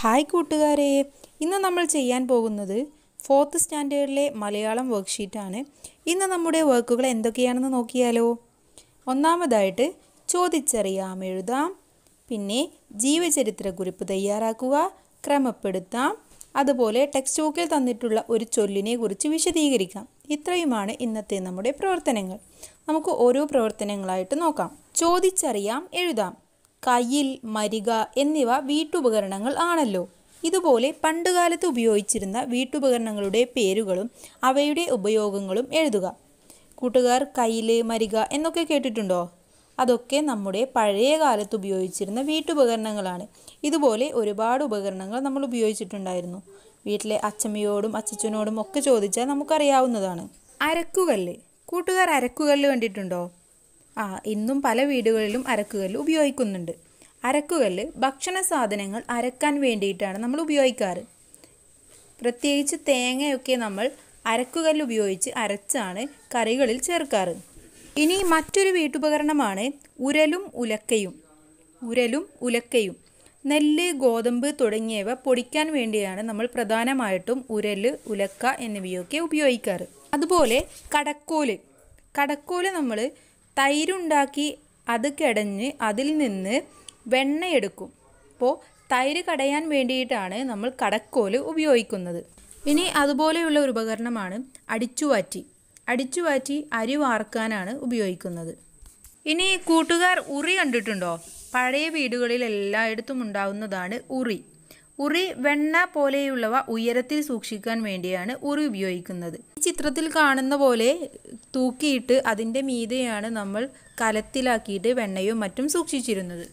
hi കൂട്ടുകാരെ ഇന്ന് നമ്മൾ ചെയ്യാൻ പോകുന്നത് ഫോർത്ത് സ്റ്റാൻഡേർഡിലെ മലയാളം വർക്ക്ഷീറ്റാണ് ഇന്ന് നമ്മുടെ വർക്കുകൾ എന്തൊക്കെയാണെന്ന് നോക്കിയാലോ ഒന്നാമതായിട്ട് ചോദിച്ചറിയാം എഴുതാം പിന്നെ ജീവചരിത്രക്കുറിപ്പ് തയ്യാറാക്കുക ക്രമപ്പെടുത്താം അതുപോലെ ടെക്സ്റ്റ് ബുക്കിൽ തന്നിട്ടുള്ള ഒരു ചൊല്ലിനെ കുറിച്ച് വിശദീകരിക്കാം ഇത്രയുമാണ് ഇന്നത്തെ നമ്മുടെ പ്രവർത്തനങ്ങൾ നമുക്ക് ഓരോ പ്രവർത്തനങ്ങളായിട്ട് നോക്കാം ചോദിച്ചറിയാം എഴുതാം കയ്യിൽ മരിക എന്നിവ വീട്ടുപകരണങ്ങൾ ആണല്ലോ ഇതുപോലെ പണ്ടുകാലത്ത് ഉപയോഗിച്ചിരുന്ന വീട്ടുപകരണങ്ങളുടെ പേരുകളും അവയുടെ ഉപയോഗങ്ങളും എഴുതുക കൂട്ടുകാർ കയ്യില് മരിക എന്നൊക്കെ കേട്ടിട്ടുണ്ടോ അതൊക്കെ നമ്മുടെ പഴയ കാലത്ത് ഉപയോഗിച്ചിരുന്ന വീട്ടുപകരണങ്ങളാണ് ഇതുപോലെ ഒരുപാട് ഉപകരണങ്ങൾ നമ്മൾ ഉപയോഗിച്ചിട്ടുണ്ടായിരുന്നു വീട്ടിലെ അച്ചമ്മയോടും അച്ചച്ചനോടും ഒക്കെ ചോദിച്ചാൽ നമുക്കറിയാവുന്നതാണ് അരക്കുകല്ല് കൂട്ടുകാർ അരക്കുകല്ല് കണ്ടിട്ടുണ്ടോ ആ ഇന്നും പല വീടുകളിലും അരക്കുകല്ല് ഉപയോഗിക്കുന്നുണ്ട് അരക്കുകല്ല് ഭക്ഷണ സാധനങ്ങൾ അരക്കാൻ വേണ്ടിയിട്ടാണ് നമ്മൾ ഉപയോഗിക്കാറ് പ്രത്യേകിച്ച് തേങ്ങയൊക്കെ നമ്മൾ അരക്കുകല്ല് ഉപയോഗിച്ച് അരച്ചാണ് കറികളിൽ ചേർക്കാറ് ഇനി മറ്റൊരു വീട്ടുപകരണമാണ് ഉരലും ഉലക്കയും ഉരലും ഉലക്കയും നെല്ല് ഗോതമ്പ് തുടങ്ങിയവ പൊടിക്കാൻ വേണ്ടിയാണ് നമ്മൾ പ്രധാനമായിട്ടും ഉരല് ഉലക്ക എന്നിവയൊക്കെ ഉപയോഗിക്കാറ് അതുപോലെ കടക്കോല് കടക്കോല് നമ്മൾ തൈരുണ്ടാക്കി അത് കിടഞ്ഞ് അതിൽ നിന്ന് വെണ്ണയെടുക്കും അപ്പോൾ തൈര് കടയാൻ വേണ്ടിയിട്ടാണ് നമ്മൾ കടക്കോല് ഉപയോഗിക്കുന്നത് ഇനി അതുപോലെയുള്ള ഒരു ഉപകരണമാണ് അടിച്ചുവാറ്റി അടിച്ചുവാറ്റി അരി വാർക്കാനാണ് ഉപയോഗിക്കുന്നത് ഇനി കൂട്ടുകാർ ഉറി കണ്ടിട്ടുണ്ടോ പഴയ വീടുകളിൽ എല്ലായിടത്തും ഉണ്ടാവുന്നതാണ് ഉറി ഉറി വെണ്ണ പോലെയുള്ളവ ഉയരത്തിൽ സൂക്ഷിക്കാൻ വേണ്ടിയാണ് ഉറി ഉപയോഗിക്കുന്നത് ഈ ചിത്രത്തിൽ കാണുന്ന പോലെ തൂക്കിയിട്ട് അതിൻ്റെ മീതെയാണ് നമ്മൾ കലത്തിലാക്കിയിട്ട് വെണ്ണയും മറ്റും സൂക്ഷിച്ചിരുന്നത്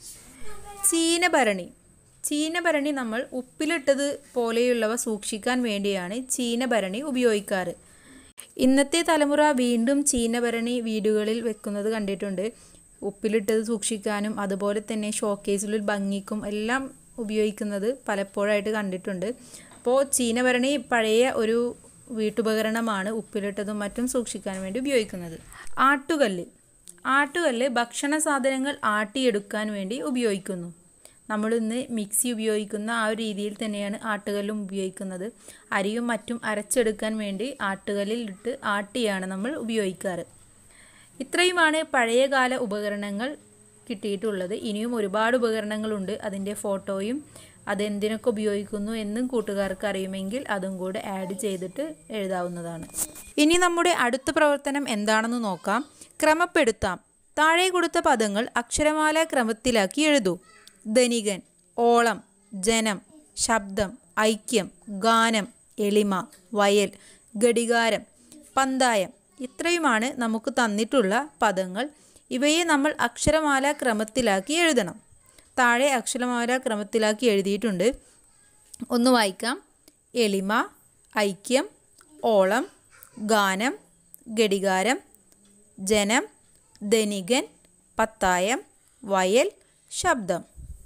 ചീനഭരണി ചീനഭരണി നമ്മൾ ഉപ്പിലിട്ടത് പോലെയുള്ളവ സൂക്ഷിക്കാൻ വേണ്ടിയാണ് ചീനഭരണി ഉപയോഗിക്കാറ് ഇന്നത്തെ തലമുറ വീണ്ടും ചീനഭരണി വീടുകളിൽ വെക്കുന്നത് കണ്ടിട്ടുണ്ട് ഉപ്പിലിട്ടത് സൂക്ഷിക്കാനും അതുപോലെ തന്നെ ഷോക്കേസിൽ ഭംഗിക്കും എല്ലാം ഉപയോഗിക്കുന്നത് പലപ്പോഴായിട്ട് കണ്ടിട്ടുണ്ട് അപ്പോൾ ചീനഭരണി പഴയ ഒരു വീട്ടുപകരണമാണ് ഉപ്പിലിട്ടതും മറ്റും സൂക്ഷിക്കാൻ വേണ്ടി ഉപയോഗിക്കുന്നത് ആട്ടുകല്ല് ആട്ടുകല്ല് ഭക്ഷണ സാധനങ്ങൾ ആട്ടിയെടുക്കാൻ വേണ്ടി ഉപയോഗിക്കുന്നു നമ്മളിന്ന് മിക്സി ഉപയോഗിക്കുന്ന ആ ഒരു രീതിയിൽ തന്നെയാണ് ആട്ടുകല്ലും ഉപയോഗിക്കുന്നത് അരിയും മറ്റും അരച്ചെടുക്കാൻ വേണ്ടി ആട്ടുകല്ലിൽ ഇട്ട് ആട്ടിയാണ് നമ്മൾ ഉപയോഗിക്കാറ് ഇത്രയുമാണ് പഴയകാല ഉപകരണങ്ങൾ കിട്ടിയിട്ടുള്ളത് ഇനിയും ഒരുപാട് ഉപകരണങ്ങളുണ്ട് അതിൻ്റെ ഫോട്ടോയും അതെന്തിനൊക്കെ ഉപയോഗിക്കുന്നു എന്നും കൂട്ടുകാർക്ക് അറിയുമെങ്കിൽ അതും കൂടെ ആഡ് ചെയ്തിട്ട് എഴുതാവുന്നതാണ് ഇനി നമ്മുടെ അടുത്ത പ്രവർത്തനം എന്താണെന്ന് നോക്കാം ക്രമപ്പെടുത്താം താഴെ കൊടുത്ത പദങ്ങൾ അക്ഷരമാല ക്രമത്തിലാക്കി എഴുതൂ ധനികൻ ഓളം ജനം ശബ്ദം ഐക്യം ഗാനം എളിമ വയൽ ഘടികാരം പന്തായം ഇത്രയുമാണ് നമുക്ക് തന്നിട്ടുള്ള പദങ്ങൾ ഇവയെ നമ്മൾ അക്ഷരമാല ക്രമത്തിലാക്കി എഴുതണം താഴെ അക്ഷരമാല ക്രമത്തിലാക്കി എഴുതിയിട്ടുണ്ട് ഒന്ന് വായിക്കാം എളിമ ഐക്യം ഓളം ഗാനം ഘടികാരം ജനം ധനികൻ പത്തായം വയൽ ശബ്ദം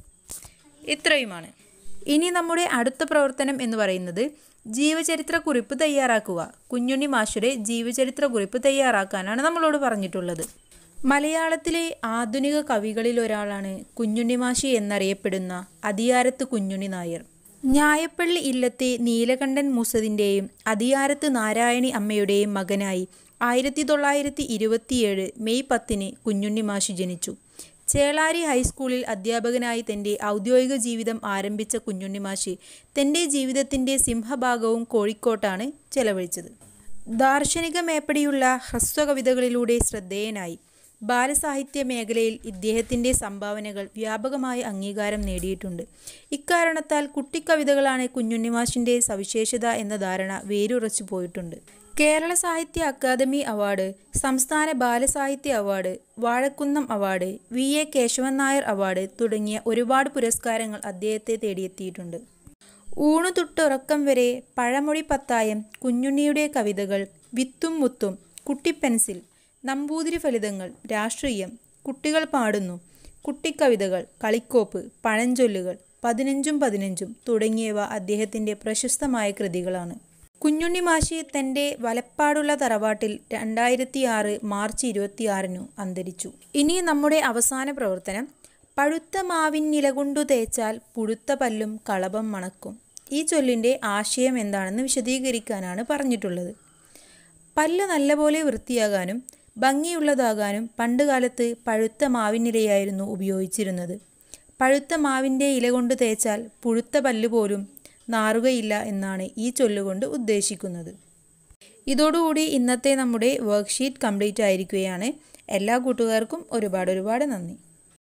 ഇത്രയുമാണ് ഇനി നമ്മുടെ അടുത്ത പ്രവർത്തനം എന്ന് പറയുന്നത് ജീവചരിത്ര കുറിപ്പ് തയ്യാറാക്കുക കുഞ്ഞുണ്ണി മാഷുടെ ജീവചരിത്ര കുറിപ്പ് തയ്യാറാക്കാനാണ് നമ്മളോട് പറഞ്ഞിട്ടുള്ളത് മലയാളത്തിലെ ആധുനിക കവികളിൽ ഒരാളാണ് കുഞ്ഞുണ്ണി മാഷി എന്നറിയപ്പെടുന്ന അതിയാരത്ത് കുഞ്ഞുണ്ണി നായർ ഞായപ്പള്ളി ഇല്ലത്തെ നീലകണ്ഠൻ മൂസതിൻ്റെയും അതിയാരത്ത് നാരായണി അമ്മയുടെയും മകനായി ആയിരത്തി തൊള്ളായിരത്തി ഇരുപത്തിയേഴ് മെയ് പത്തിന് കുഞ്ഞുണ്ണി മാഷി ജനിച്ചു ചേളാരി ഹൈസ്കൂളിൽ അധ്യാപകനായി തൻ്റെ ഔദ്യോഗിക ജീവിതം ആരംഭിച്ച കുഞ്ഞുണ്ണിമാഷി തൻ്റെ ജീവിതത്തിൻ്റെ സിംഹഭാഗവും കോഴിക്കോട്ടാണ് ചെലവഴിച്ചത് ദാർശനിക മേപ്പടിയുള്ള ഹ്രസ്വകവിതകളിലൂടെ ശ്രദ്ധേയനായി ബാലസാഹിത്യ മേഖലയിൽ ഇദ്ദേഹത്തിൻ്റെ സംഭാവനകൾ വ്യാപകമായ അംഗീകാരം നേടിയിട്ടുണ്ട് ഇക്കാരണത്താൽ കുട്ടിക്കവിതകളാണ് കുഞ്ഞുണ്ണിമാഷിൻ്റെ സവിശേഷത എന്ന ധാരണ വേരുറച്ചു പോയിട്ടുണ്ട് കേരള സാഹിത്യ അക്കാദമി അവാർഡ് സംസ്ഥാന ബാലസാഹിത്യ award Vazhakkunnam award V A Kesavan Nair award തുടങ്ങിയ ഒരുപാട് പുരസ്കാരങ്ങൾ അദ്ദേഹത്തെ തേടിയെത്തിയിട്ടുണ്ട് ഊണു തൊട്ടുറക്കം വരെ പഴമൊഴി പത്തായം കുഞ്ഞുണ്ണിയുടെ കവിതകൾ വിത്തും മുത്തും കുട്ടിപ്പെൻസിൽ നമ്പൂതിരി ഫലിതങ്ങൾ രാഷ്ട്രീയം കുട്ടികൾ പാടുന്നു കുട്ടിക്കവിതകൾ കളിക്കോപ്പ് പഴഞ്ചൊല്ലുകൾ പതിനഞ്ചും പതിനഞ്ചും തുടങ്ങിയവ അദ്ദേഹത്തിൻ്റെ പ്രശസ്തമായ കൃതികളാണ് കുഞ്ഞുണ്ണി മാഷി തൻ്റെ വലപ്പാടുള്ള തറവാട്ടിൽ രണ്ടായിരത്തി ആറ് മാർച്ച് ഇരുപത്തിയാറിനു അന്തരിച്ചു ഇനി നമ്മുടെ അവസാന പ്രവർത്തനം പഴുത്ത മാവിനില കൊണ്ടു തേച്ചാൽ പുഴുത്ത പല്ലും കളഭം മണക്കും ഈ ചൊല്ലിൻ്റെ ആശയം എന്താണെന്ന് വിശദീകരിക്കാനാണ് പറഞ്ഞിട്ടുള്ളത് പല്ല് നല്ലപോലെ വൃത്തിയാകാനും ഭംഗിയുള്ളതാകാനും പണ്ടുകാലത്ത് പഴുത്ത മാവിനിലയായിരുന്നു ഉപയോഗിച്ചിരുന്നത് പഴുത്ത മാവിൻ്റെ ഇല കൊണ്ട് തേച്ചാൽ പുഴുത്ത പല്ല് പോലും നാറുകയില്ല എന്നാണ് ഈ ചൊല്ലുകൊണ്ട് ഉദ്ദേശിക്കുന്നത് ഇതോടുകൂടി ഇന്നത്തെ നമ്മുടെ വർക്ക്ഷീറ്റ് കംപ്ലീറ്റ് ആയിരിക്കുകയാണ് എല്ലാ കൂട്ടുകാർക്കും ഒരുപാട് ഒരുപാട് നന്ദി